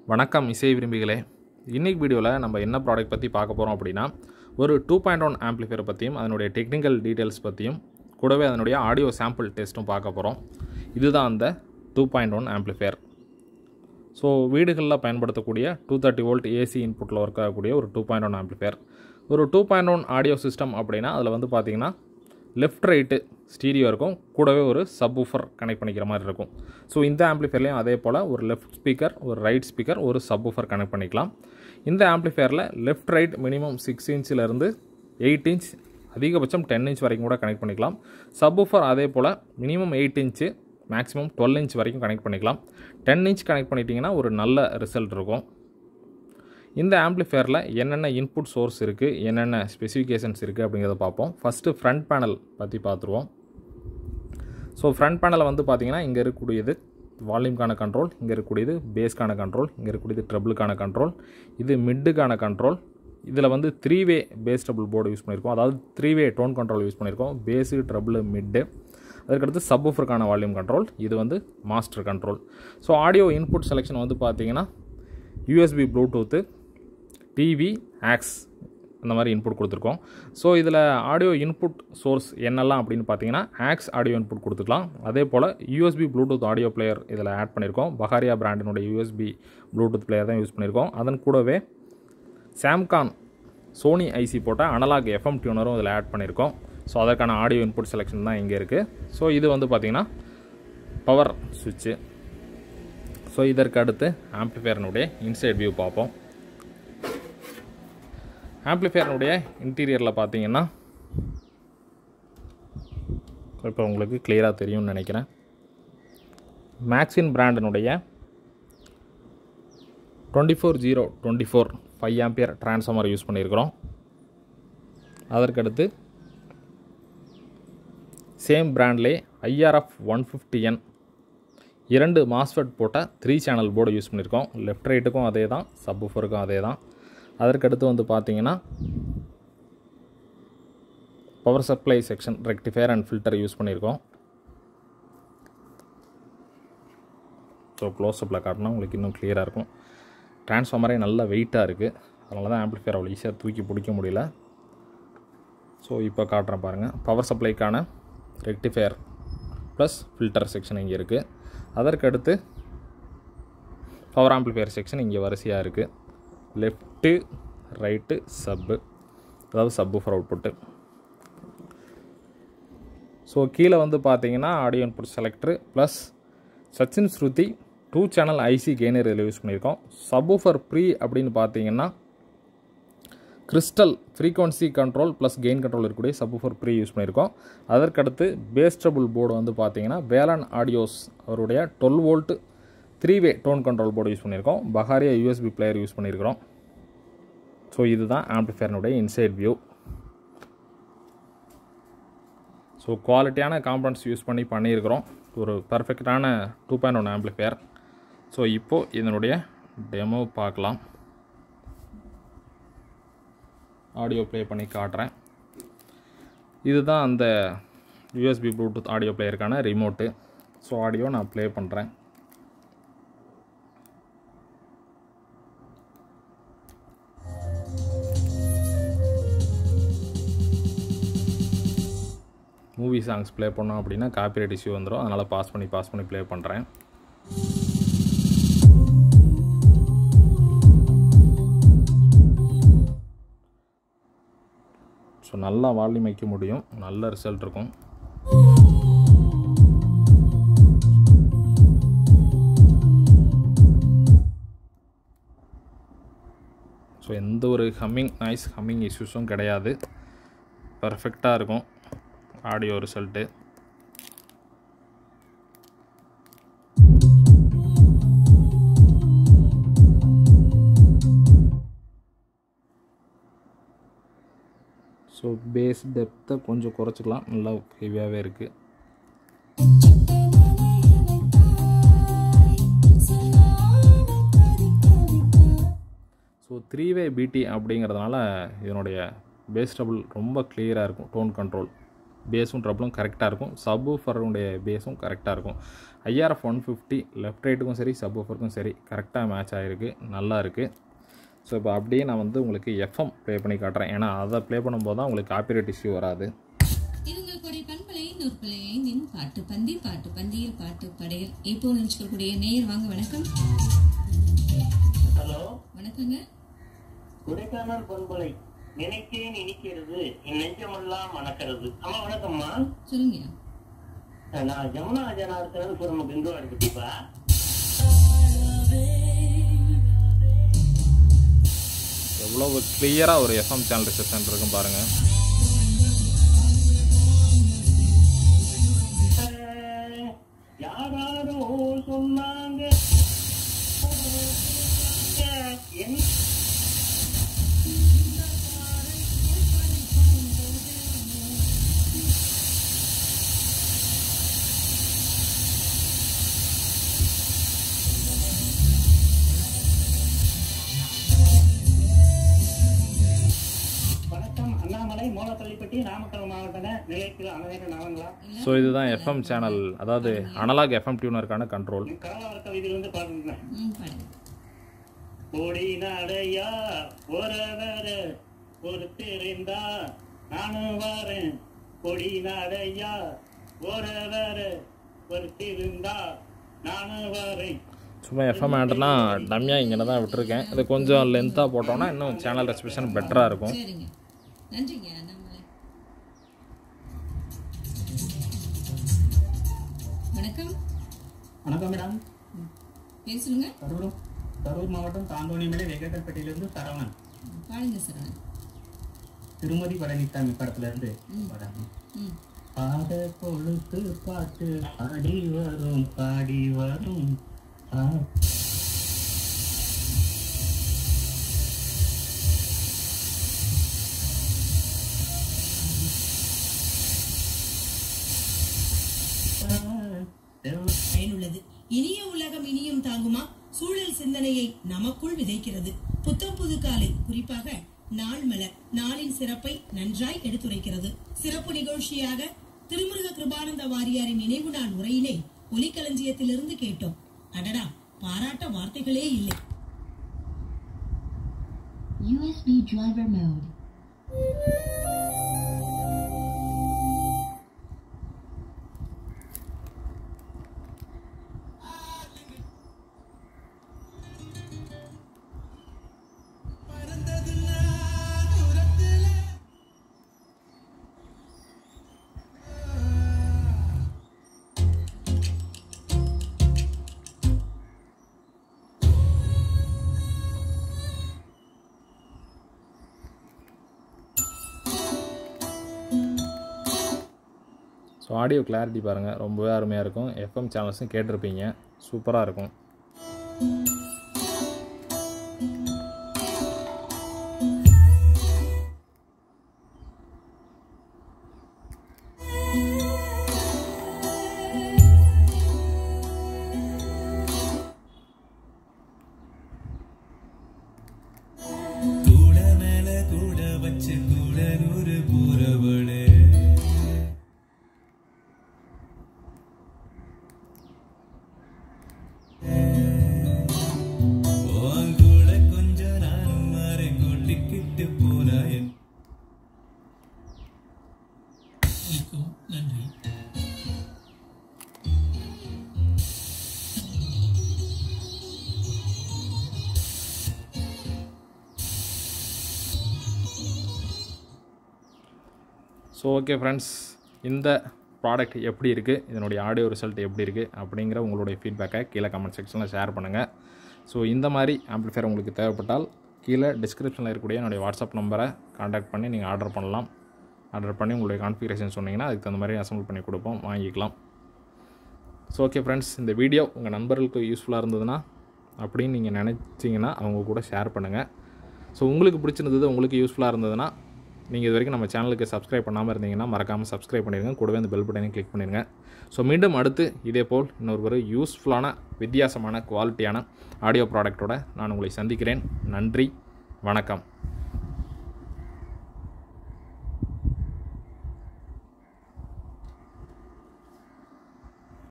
வணக்கம் இசை விரும்பிகளே இன்னைக்கு வீடியோவில் நம்ம என்ன ப்ராடக்ட் பற்றி பார்க்க போகிறோம் அப்படின்னா ஒரு டூ பாயிண்ட் ஒன் ஆம்ப்ளிஃபையர் பற்றியும் அதனுடைய டெக்னிக்கல் டீட்டெயில்ஸ் பற்றியும் கூடவே அதனுடைய ஆடியோ சாம்பிள் டெஸ்ட்டும் பார்க்க போகிறோம் இதுதான் அந்த two point one amplifier so வீடுகளில் பயன்படுத்தக்கூடிய டூ தேர்ட்டி வோல்ட் ஏசி இன்புட்டில் ஒர்க் ஆகக்கூடிய ஒரு டூ பாயிண்ட் ஒன் ஆம்ப்ளிஃபையர் ஒரு two point one audio system அப்படின்னா அதில் வந்து பார்த்தீங்கன்னா லெஃப்ட் ரைட்டு ஸ்டீரியோ இருக்கும் கூடவே ஒரு சப்வூஃபர் கனெக்ட் பண்ணிக்கிற மாதிரி இருக்கும் ஸோ இந்த ஆம்ப்ளிஃபையர்லேயும் அதே போல் ஒரு லெஃப்ட் ஸ்பீக்கர் ஒரு ரைட் ஸ்பீக்கர் ஒரு சப்வூஃபர் கனெக்ட் பண்ணிக்கலாம் இந்த ஆம்ப்ளிஃபையரில் லெஃப்ட் ரைட் மினிமம் சிக்ஸ் இன்ச்சிலேருந்து எயிட் இன்ச் அதிகபட்சம் டென் இன்ச் வரைக்கும் கூட கனெக்ட் பண்ணிக்கலாம் சப்வூஃபர் அதே போல் minimum eight inch maximum twelve inch வரைக்கும் கனெக்ட் பண்ணிக்கலாம் டென் இன்ச் கனெக்ட் பண்ணிட்டீங்கன்னா ஒரு நல்ல ரிசல்ட் இருக்கும் இந்த ஆம்ப்ளிஃபையரில் என்னென்ன இன்புட் சோர்ஸ் இருக்குது என்னென்ன ஸ்பெசிஃபிகேஷன்ஸ் இருக்குது அப்படிங்கிறத பார்ப்போம் ஃபஸ்ட்டு ஃப்ரண்ட் பேனல் பற்றி பார்த்துருவோம் ஸோ ஃப்ரண்ட் பேனலில் வந்து பார்த்தீங்கன்னா இங்கே இருக்கக்கூடியது வால்யூம்கான கண்ட்ரோல் இங்கே இருக்கக்கூடியது பேஸ்க்கான கண்ட்ரோல் இங்கே இருக்கக்கூடியது ட்ரபிளுக்கான கண்ட்ரோல் இது மிட்டுக்கான கண்ட்ரோல் இதில் வந்து three way bass treble board use பண்ணியிருக்கோம் அதாவது three way tone control use பண்ணியிருக்கோம் பேஸு ட்ரபிள் மிட்டு அதுக்கடுத்து சப்வூஃபருக்கான வால்யூம் கண்ட்ரோல் இது வந்து master control so audio input selection வந்து பார்த்தீங்கன்னா யூஎஸ்பி ப்ளூடூத்து டிவி ஆக்ஸ் அந்த மாதிரி இன்புட் கொடுத்துருக்கோம் ஸோ இதில் ஆடியோ இன்புட் சோர்ஸ் என்னெல்லாம் அப்படின்னு பார்த்தீங்கன்னா ஆக்ஸ் ஆடியோ இன்புட் கொடுத்துக்கலாம் அதே போல் யூஎஸ்பி ப்ளூடூத் ஆடியோ பிளேயர் இதில் ஆட் பண்ணியிருக்கோம் பஹாரியா பிராண்டினுடைய யூஎஸ்பி ப்ளூடூத் பிளேயர் தான் யூஸ் பண்ணியிருக்கோம் அதன் கூடவே சாம்கான் சோனி ஐசி போட்ட அனலாக் எஃப்எம் டியூனரும் இதில் ஆட் பண்ணியிருக்கோம் ஸோ அதற்கான ஆடியோ இன்புட் செலெக்ஷன் தான் இங்கே இருக்குது ஸோ இது வந்து பார்த்திங்கன்னா பவர் சுவிட்சு ஸோ இதற்கு அடுத்து ஆம்ப்ளிஃபையர்னுடைய இன்சைட் வியூ பார்ப்போம் ஆம்ப்ளிஃபையர்னுடைய இன்டீரியரில் பார்த்தீங்கன்னா இப்போ உங்களுக்கு கிளியராக தெரியும்னு நினைக்கிறேன் மேக்ஸின் பிராண்டினுடைய twenty four zero twenty four five ampere transformer use பண்ணியிருக்கிறோம் அதற்கடுத்து சேம் பிராண்ட்லே ஐஆர்எஃப் ஒன் ஃபிஃப்டி என் இரண்டு மாஸ்ஃபெட் போட்ட த்ரீ சேனல் போர்டு யூஸ் பண்ணியிருக்கோம் லெஃப்ட் ரைட்டுக்கும் அதே தான் சப்ஃபருக்கும் அதே தான் அதற்கடுத்து வந்து பார்த்தீங்கன்னா power supply section rectifier and filter use பண்ணியிருக்கோம் ஸோ க்ளோஸ்அப்பில் காட்டினா உங்களுக்கு இன்னும் கிளியராக இருக்கும் ட்ரான்ஸ்ஃபார்மரே நல்ல வெயிட்டாக இருக்குது அதனால தான் ஆம்ப்ளிஃபையர் அவ்வளோ ஈஸியாக தூக்கி பிடிக்க முடியல ஸோ இப்போ காட்டுறேன் பாருங்கள் பவர் சப்ளைக்கான ரெக்டிஃபயர் ப்ளஸ் ஃபில்டர் செக்ஷன் இங்கே இருக்குது அதற்கடுத்து பவர் ஆம்ப்ளிஃபையர் செக்ஷன் இங்கே வரிசையாக இருக்குது லெஃப்ட்டு ரைட்டு சப்பு அதாவது சப்பு ஃபார் அவுட்புட்டு ஸோ கீழே வந்து பார்த்தீங்கன்னா ஆடியோ இன்புட் செலக்டரு ப்ளஸ் சச்சின் ஸ்ருதி டூ சேனல் ஐசி கெய்னர் இதில் யூஸ் பண்ணியிருக்கோம் சப்வூஃபர் ப்ரீ அப்படின்னு பார்த்தீங்கன்னா crystal frequency control plus gain control இருக்கக்கூடிய சப்வூஃபர் ப்ரீ யூஸ் பண்ணியிருக்கோம் அதற்கடுத்து பேஸ் ட்ரபுள் போர்டு வந்து பார்த்தீங்கன்னா வேலன் ஆடியோஸ் அவருடைய twelve volt three way tone control board use பண்ணியிருக்கோம் பஹாரியா யூஎஸ்பி பிளேயர் யூஸ் பண்ணியிருக்கிறோம் ஸோ இதுதான் ஆம்ப்ளிஃபையர்னுடைய இன்சைட் வியூ ஸோ குவாலிட்டியான காம்பனன்ட்ஸ் யூஸ் பண்ணி பண்ணியிருக்கிறோம் ஒரு பர்ஃபெக்டான two point one amplifier so இப்போது இதனுடைய டெமோ பார்க்கலாம் ஆடியோ ப்ளே பண்ணி காட்டுறேன் இதுதான் அந்த யூஎஸ்பி ப்ளூடூத் ஆடியோ பிளேயருக்கான ரிமோட்டு ஸோ ஆடியோ நான் ப்ளே பண்ணுறேன் மூவி சாங்ஸ் ப்ளே பண்ணோம் அப்படின்னா காப்பிரைட் இஷ்யூ வந்துடும் அதனால் பாஸ் பண்ணி பாஸ் பண்ணி ப்ளே பண்ணுறேன் ஸோ நல்லா வால்யூம் வைக்க முடியும் நல்ல ரிசல்ட் இருக்கும் ஸோ எந்த ஒரு ஹம்மிங் நாய்ஸ் ஹம்மிங் இஷ்யூஸும் கிடையாது பர்ஃபெக்டாக இருக்கும் ஆடியோ ரிசல்ட்டு ஸோ பேஸ் டெப்த்தை கொஞ்சம் குறைச்சிக்கலாம் நல்லா ஹெவியாகவே இருக்குது ஸோ த்ரீ வே பிடி அப்படிங்கிறதுனால இதனுடைய பேஸ் ட்ரபிள் ரொம்ப கிளியராக இருக்கும் டோன் கண்ட்ரோல் பேஸும் ட்ரபிளும் கரெக்டாக இருக்கும் சப்வூஃபருடைய பேஸும் கரெக்டாக இருக்கும் ஐஆர்எஃப் ஒன் ஃபிஃப்டி லெஃப்ட் ரைட்டுக்கும் சரி சப் ஊஃபருக்கும் சரி கரெக்டாக மேட்ச் ஆகிருக்கு நல்லா இருக்குது ஸோ இப்போ அப்படியே நான் வந்து உங்களுக்கு எஃப்எம் ப்ளே பண்ணி காட்டுறேன் ஏன்னா அதை ப்ளே பண்ணும்போது தான் உங்களுக்கு காப்பிரைட் இஷ்யூ வராது இது உங்களுடைய பண்பலை நூற்பலை ஐந்தின் பாட்டு பந்தி பாட்டு பந்தியில் பாட்டு படையல் இப்போ நினைச்சுக்கக்கூடிய நேயர் வாங்க வணக்கம் ஹலோ வணக்கங்க கொடைக்கானல் பண்பலை நினைத்தேன் இனிக்கிறது என் நெஞ்சமெல்லாம் மணக்கிறது அம்மா வணக்கம்மா சொல்லுங்க நான் ஜமுனா ஜனார்த்தனன் சொல்லுங்க பெங்களூர் பத்திப்பா எவ்வளோ கிளியராக ஒரு எஃப்எம் சேனல் ரிசப்ஷன் இருக்கும் பாருங்கள் யாராரோ சொன்னாங்க என் வணக்கம் அண்ணாமலை மூலப்பள்ளிப்பட்டி நாமக்கல் மாவட்ட நிலையத்தில் அனைவரும் நலங்களா ஸோ இதுதான் எஃப்எம் சேனல் அதாவது அனலாக் எஃப்எம் டியூனருக்கான கண்ட்ரோல் கலாவர கவிதையிலிருந்து பாடுறேன் ம் பாடுங்க ஓடி நடையா ஒருவர ஒருத்தரிந்தா நானும் வரேன் கொடி நடையா ஒருவர ஒருத்தரிந்தா நானும் வரேன் சும்மா எஃப்எம் ஆண்டனா டம்மியாக இங்கே தான் விட்டுருக்கேன் இது கொஞ்சம் லென்த்தாக போட்டோம்னா இன்னும் சேனல் ரெஸ்பிரேஷன் பெட்டராக இருக்கும் சரிங்க நன்றிங்க அண்ணாமலை வணக்கம் வணக்கம் மேடம் ம். பேர் சொல்லுங்க கரூர் கரூர் மாவட்டம் தாந்தோணிமலை வெங்கடப்பட்டியிலிருந்து சரவணன் பாடுங்க சரவணன் திருமதி பழனிசாமி படத்துல இருந்து ம் பாட கொழுத்து பாட்டு பாடி வரும் பாடி வரும் ஆ. பயனுள்ளது இனிய உலகம் இனியும் தாங்குமா சூழல் சிந்தனையை நமக்குள் விதைக்கிறது புத்தம் புது காலை குறிப்பாக நாள் மலர் நாளின் சிறப்பை நன்றாய் எடுத்துரைக்கிறது சிறப்பு நிகழ்ச்சியாக திருமுருக கிருபானந்த வாரியாரின் நினைவு நாள் உரையினை ஒலிக்களஞ்சியத்திலிருந்து கேட்டோம் அடடா பாராட்ட வார்த்தைகளே இல்லை USB driver mode. So audio clarity பாருங்கள் ரொம்பவே அருமையாக இருக்கும் எஃப்எம் சேனல்ஸும் கேட்டிருப்பீங்க சூப்பராக இருக்கும் கூட மேல கூட வச்சு கூட நூறு போறவளே உன் கூட கொஞ்சம் நானும் மாறி கொட்டிக்கிட்டு போனாயன் நன்றி ஸோ ஓகே ஃப்ரெண்ட்ஸ் இந்த ப்ராடக்ட் எப்படி இருக்குது இதனுடைய ஆடியோ ரிசல்ட் எப்படி இருக்குது அப்படிங்கிற உங்களுடைய ஃபீட்பேக்கை கீழே கமெண்ட் செக்ஷனில் ஷேர் பண்ணுங்கள் ஸோ இந்த மாதிரி ஆம்ப்ளிஃபையர் உங்களுக்கு தேவைப்பட்டால் கீழே டிஸ்கிரிப்ஷனில் இருக்கக்கூடிய என்னுடைய வாட்ஸ்அப் நம்பரை காண்டாக்ட் பண்ணி நீங்கள் ஆர்டர் பண்ணலாம் ஆர்டர் பண்ணி உங்களுடைய கான்ஃபிகரேஷன் சொன்னீங்கன்னா அதுக்கு தகுந்த மாதிரி அசம்பிள் பண்ணி கொடுப்போம் வாங்கிக்கலாம் ஸோ ஓகே ஃப்ரெண்ட்ஸ் இந்த வீடியோ உங்கள் நண்பர்களுக்கு யூஸ்ஃபுல்லாக இருந்ததுன்னா அப்படின்னு நீங்கள் நினச்சிங்கன்னா அவங்க கூட ஷேர் பண்ணுங்கள் ஸோ உங்களுக்கு பிடிச்சிருந்தது உங்களுக்கு யூஸ்ஃபுல்லாக இருந்ததுன்னா நீங்கள் இது வரைக்கும் நம்ம சேனலுக்கு சப்ஸ்கிரைப் பண்ணாமல் இருந்தீங்கன்னா மறக்காமல் சப்ஸ்கிரைப் பண்ணிடுங்க கூடவே அந்த பெல் பட்டனையும் கிளிக் பண்ணிடுங்க ஸோ மீண்டும் அடுத்து இதே போல் இன்னொரு ஒரு யூஸ்ஃபுல்லான வித்தியாசமான குவாலிட்டியான ஆடியோ ப்ராடக்ட்டோட நான் உங்களை சந்திக்கிறேன் நன்றி வணக்கம்